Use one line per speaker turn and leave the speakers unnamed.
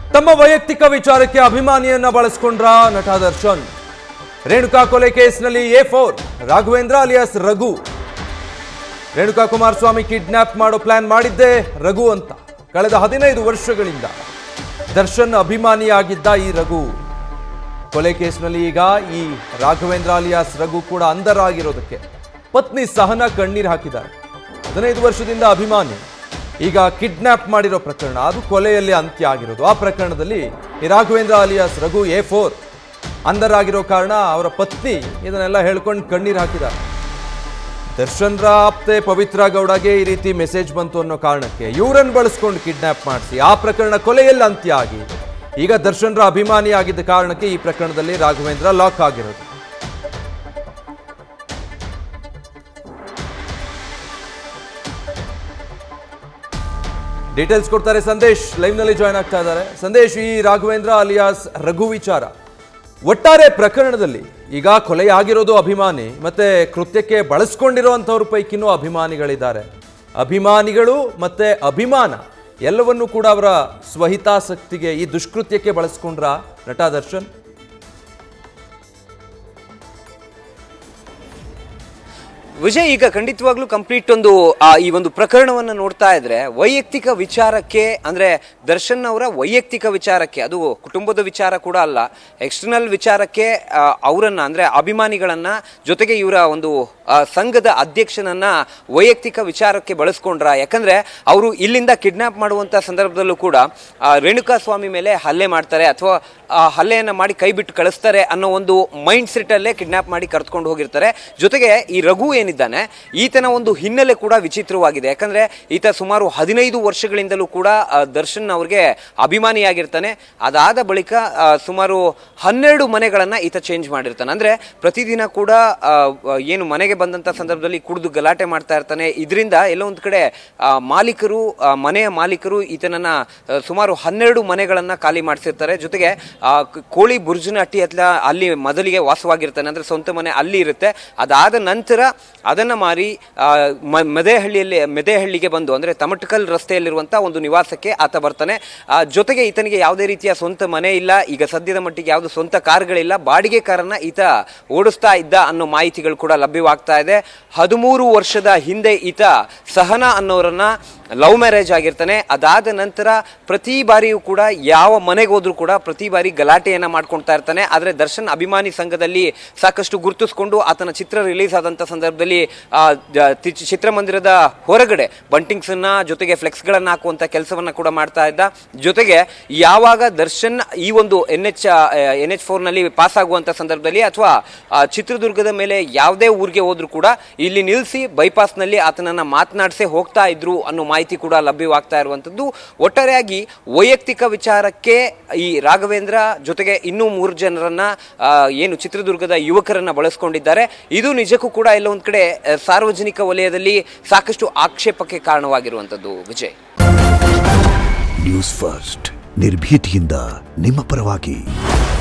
ತಮ್ಮ ವೈಯಕ್ತಿಕ ವಿಚಾರಕ್ಕೆ ಅಭಿಮಾನಿಯನ್ನ ಬಳಸ್ಕೊಂಡ್ರ ನಟ ದರ್ಶನ್ ರೇಣುಕಾ ಕೊಲೆ ಕೇಸ್ನಲ್ಲಿ A four Raghavendra alias Raghu Renuka Kumaraswamy kidnap ಮಾಡೋ ಪ್ಲಾನ್ ಮಾಡಿದ್ದೇ ರಘು ಅಂತ ಕಳೆದ ಹದಿನೈದು ವರ್ಷಗಳಿಂದ ದರ್ಶನ್ ಅಭಿಮಾನಿಯಾಗಿದ್ದ ಈ ರಘು ಕೊಲೆ ಕೇಸ್ನಲ್ಲಿ ಈಗ ಈ ರಾಘವೇಂದ್ರ ಅಲಿಯಾಸ್ ರಘು ಕೂಡ ಅಂಧರಾಗಿರೋದಕ್ಕೆ ಪತ್ನಿ ಸಹನ ಕಣ್ಣೀರು ಹಾಕಿದ್ದಾರೆ ಹದಿನೈದು ವರ್ಷದಿಂದ ಅಭಿಮಾನಿ ಈಗ ಕಿಡ್ನಾಪ್ ಮಾಡಿರೋ ಪ್ರಕರಣ ಅದು ಕೊಲೆಯಲ್ಲಿ ಅಂತ್ಯ ಆಗಿರೋದು ಆ ಪ್ರಕರಣದಲ್ಲಿ ಈ Raghavendra alias Raghu A four ಅಂಧರಾಗಿರೋ ಕಾರಣ ಅವರ ಪತ್ನಿ ಇದನ್ನೆಲ್ಲ ಹೇಳ್ಕೊಂಡು ಕಣ್ಣೀರು ಹಾಕಿದ್ದಾರೆ ದರ್ಶನ್ರ ಆಪ್ತೆ ಪವಿತ್ರ ಗೌಡಗೆ ಈ ರೀತಿ ಮೆಸೇಜ್ ಬಂತು ಅನ್ನೋ ಕಾರಣಕ್ಕೆ ಇವರನ್ನು ಬಳಸ್ಕೊಂಡು ಕಿಡ್ನಾಪ್ ಮಾಡಿಸಿ ಆ ಪ್ರಕರಣ ಕೊಲೆಯಲ್ಲಿ ಅಂತ್ಯ ಆಗಿ ಈಗ ದರ್ಶನ್ರ ಅಭಿಮಾನಿ ಆಗಿದ್ದ ಕಾರಣಕ್ಕೆ ಈ ಪ್ರಕರಣದಲ್ಲಿ ರಾಘವೇಂದ್ರ ಲಾಕ್ ಆಗಿರೋದು ಡೀಟೇಲ್ಸ್ ಕೊಡ್ತಾರೆ ಸಂದೇಶ್ ಲೈವ್ ನಲ್ಲಿ ಜಾಯ್ನ್ ಆಗ್ತಾ ಇದ್ದಾರೆ ಸಂದೇಶ್ ಈ ರಾಘವೇಂದ್ರ ಅಲಿಯಾಸ್ ರಘು ವಿಚಾರ ಒಟ್ಟಾರೆ ಪ್ರಕರಣದಲ್ಲಿ ಈಗ ಕೊಲೆಯಾಗಿರೋದು ಅಭಿಮಾನಿ ಮತ್ತೆ ಕೃತ್ಯಕ್ಕೆ ಬಳಸ್ಕೊಂಡಿರುವಂಥವ್ರ ಪೈಕಿನೂ ಅಭಿಮಾನಿಗಳಿದ್ದಾರೆ ಅಭಿಮಾನಿಗಳು ಮತ್ತೆ ಅಭಿಮಾನ ಎಲ್ಲವನ್ನೂ ಕೂಡ ಅವರ ಸ್ವಹಿತಾಸಕ್ತಿಗೆ ಈ ದುಷ್ಕೃತ್ಯಕ್ಕೆ ಬಳಸ್ಕೊಂಡ್ರ ನಟ ದರ್ಶನ್
ವಿಜಯ್ ಈಗ ಖಂಡಿತವಾಗ್ಲೂ ಕಂಪ್ಲೀಟ್ ಒಂದು ಆ, ಈ ಒಂದು ಪ್ರಕರಣವನ್ನು ನೋಡ್ತಾ ಇದ್ರೆ ವೈಯಕ್ತಿಕ ವಿಚಾರಕ್ಕೆ ಅಂದ್ರೆ ದರ್ಶನ್ ಅವರ ವೈಯಕ್ತಿಕ ವಿಚಾರಕ್ಕೆ ಅದು ಕುಟುಂಬದ ವಿಚಾರ ಕೂಡ ಅಲ್ಲ ಎಕ್ಸ್ಟರ್ನಲ್ ವಿಚಾರಕ್ಕೆ ಆ, ಅವರನ್ನ ಅಂದ್ರೆ ಅಭಿಮಾನಿಗಳನ್ನ ಜೊತೆಗೆ ಇವರ ಒಂದು ಆ, ಸಂಘದ ಅಧ್ಯಕ್ಷನನ್ನ ವೈಯಕ್ತಿಕ ವಿಚಾರಕ್ಕೆ ಬಳಸ್ಕೊಂಡ್ರ ಯಾಕಂದ್ರೆ ಅವರು ಇಲ್ಲಿಂದ ಕಿಡ್ನಾಪ್ ಮಾಡುವಂತ ಸಂದರ್ಭದಲ್ಲೂ ಕೂಡ ಆ, ರೇಣುಕಾ ಸ್ವಾಮಿ ಮೇಲೆ ಹಲ್ಲೆ ಮಾಡ್ತಾರೆ ಅಥವಾ ಆ ಹಲ್ಲೆಯನ್ನ ಮಾಡಿ ಕೈ ಬಿಟ್ಟು ಕಳಿಸ್ತಾರೆ ಅನ್ನೋ ಒಂದು ಮೈಂಡ್ ಸೆಟ್ ಅಲ್ಲೇ ಕಿಡ್ನಾಪ್ ಮಾಡಿ ಕರ್ಕೊಂಡು ಹೋಗಿರ್ತಾರೆ ಜೊತೆಗೆ ಈ ರಘು ಏನಿದ್ದಾನೆ ಈತನ ಒಂದು ಹಿನ್ನೆಲೆ ಕೂಡ ವಿಚಿತ್ರವಾಗಿದೆ ಯಾಕಂದ್ರೆ ಈತ ಸುಮಾರು ಹದಿನೈದು ವರ್ಷಗಳಿಂದಲೂ ಕೂಡ ಆ, ದರ್ಶನ್ ಅವ್ರಿಗೆ ಅಭಿಮಾನಿಯಾಗಿರ್ತಾನೆ ಅದಾದ ಬಳಿಕ ಆ, ಸುಮಾರು ಹನ್ನೆರಡು ಮನೆಗಳನ್ನ ಈತ ಚೇಂಜ್ ಮಾಡಿರ್ತಾನೆ ಅಂದ್ರೆ ಪ್ರತಿದಿನ ಕೂಡ ಆ, ಏನು ಮನೆಗೆ ಬಂದಂತ ಸಂದರ್ಭದಲ್ಲಿ ಕುಡಿದು ಗಲಾಟೆ ಮಾಡ್ತಾ ಇರ್ತಾನೆ ಇದರಿಂದ ಎಲ್ಲೋ ಒಂದು ಕಡೆ ಆ, ಮಾಲೀಕರು ಆ, ಮನೆಯ ಮಾಲೀಕರು ಈತನನ್ನ ಆ, ಸುಮಾರು ಹನ್ನೆರಡು ಮನೆಗಳನ್ನ ಖಾಲಿ ಮಾಡಿಸಿರ್ತಾರೆ ಜೊತೆಗೆ ಆ, ಕ- ಕೋಳಿ ಬುರ್ಜುನ ಹಟ್ಟಿ ಹತ್ರ ಅಲ್ಲಿ ಮೊದಲಿಗೆ ವಾಸವಾಗಿರ್ತಾನೆ ಅಂದ್ರೆ ಸ್ವಂತ ಮನೆ ಅಲ್ಲಿ ಇರುತ್ತೆ ಅದಾದ ನಂತರ ಅದನ್ನ ಮಾರಿ ಆ, ಮ- ಮೆದೆಹಳ್ಳಿಯಲ್ಲಿ ಮೆದೆಹಳ್ಳಿಗೆ ಬಂದು ಅಂದ್ರೆ ತಮಟಕಲ್ ರಸ್ತೆಯಲ್ಲಿರುವಂತ ಒಂದು ನಿವಾಸಕ್ಕೆ ಆತ ಬರ್ತಾನೆ ಆ, ಜೊತೆಗೆ ಈತನಿಗೆ ಯಾವುದೇ ರೀತಿಯ ಸ್ವಂತ ಮನೆ ಇಲ್ಲ ಈಗ ಸದ್ಯದ ಮಟ್ಟಿಗೆ ಯಾವುದು ಸ್ವಂತ ಕಾರ್ಗಳಿಲ್ಲ ಬಾಡಿಗೆ ಕಾರನ್ನ ಈತ ಓಡಿಸ್ತಾ ಇದ್ದ ಅನ್ನೋ ಮಾಹಿತಿಗಳು ಕೂಡ ಲಭ್ಯವಾಗ್ತಾ ಇದೆ ಹದಿಮೂರು ವರ್ಷದ ಹಿಂದೆ ಈತ ಸಹನಾ ಅನ್ನೋರನ್ನ ಲವ್ ಮ್ಯಾರೇಜ್ ಆಗಿರ್ತಾನೆ ಅದಾದ ನಂತರ ಪ್ರತಿ ಬಾರಿಯೂ ಕೂಡ ಯಾವ ಮನೆಗೆ ಹೋದ್ರೂ ಕೂಡ ಪ್ರತಿ ಬಾರಿ ಗಲಾಟೆಯನ್ನ ಮಾಡ್ಕೊಳ್ತಾ ಇರ್ತಾನೆ ಆದ್ರೆ ದರ್ಶನ್ ಅಭಿಮಾನಿ ಸಂಘದಲ್ಲಿ ಸಾಕಷ್ಟು ಗುರುತಿಸ್ಕೊಂಡು ಆತನ ಚಿತ್ರ ರಿಲೀಸ್ ಆದಂತ ಸಂದರ್ಭದಲ್ಲಿ ಆ, ಜ- ತಿ- ಚಿತ್ರಮಂದಿರದ ಹೊರಗಡೆ ಬಂಟಿಂಗ್ಸ್ ಅನ್ನ ಜೊತೆಗೆ ಫ್ಲೆಕ್ಸ್ ಗಳನ್ನ ಹಾಕುವಂತ ಕೆಲಸವನ್ನ ಕೂಡ ಮಾಡ್ತಾ ಇದ್ದ ಜೊತೆಗೆ ಯಾವಾಗ ದರ್ಶನ್ ಈ ಒಂದು N H N H four ನಲ್ಲಿ ಪಾಸ್ ಆಗುವಂತ ಸಂದರ್ಭದಲ್ಲಿ ಅಥವಾ ಚಿತ್ರದುರ್ಗದ ಮೇಲೆ ಯಾವುದೇ ಊರಿಗೆ ಹೋದ್ರು ಕೂಡ ಇಲ್ಲಿ ನಿಲ್ಲಿಸಿ ಬೈಪಾಸ್ ನಲ್ಲಿ ಆತನನ್ನ ಮಾತನಾಡಿಸೇ ಹೋಗ್ತಾ ಇದ್ರು ಅನ್ನೋ ಮಾಹಿತಿ ಕೂಡ ಲಭ್ಯವಾಗ್ತಾ ಇರುವಂತದ್ದು ಒಟ್ಟಾರೆಯಾಗಿ ವೈಯಕ್ತಿಕ ವಿಚಾರಕ್ಕೆ ಈ ರಾಘವೇಂದ್ರ ಜೊತೆಗೆ ಇನ್ನೂ ಮೂರು ಜನರನ್ನ ಆ, ಏನು ಚಿತ್ರದುರ್ಗದ ಯುವಕರನ್ನ ಬಳಸ್ಕೊಂಡಿದ್ದಾರೆ ಇದು ನಿಜಕ್ಕೂ ಕೂಡ ಎಲ್ಲ ಒಂದ್ ಕಡೆ ಆ, ಸಾರ್ವಜನಿಕ ವಲಯದಲ್ಲಿ ಸಾಕಷ್ಟು ಆಕ್ಷೇಪಕ್ಕೆ ಕಾರಣವಾಗಿರುವಂತದ್ದು ವಿಜಯ್
ನ್ಯೂಸ್ ಫಸ್ಟ್ ನಿರ್ಭೀತಿಯಿಂದ ನಿಮ್ಮ ಪರವಾಗಿ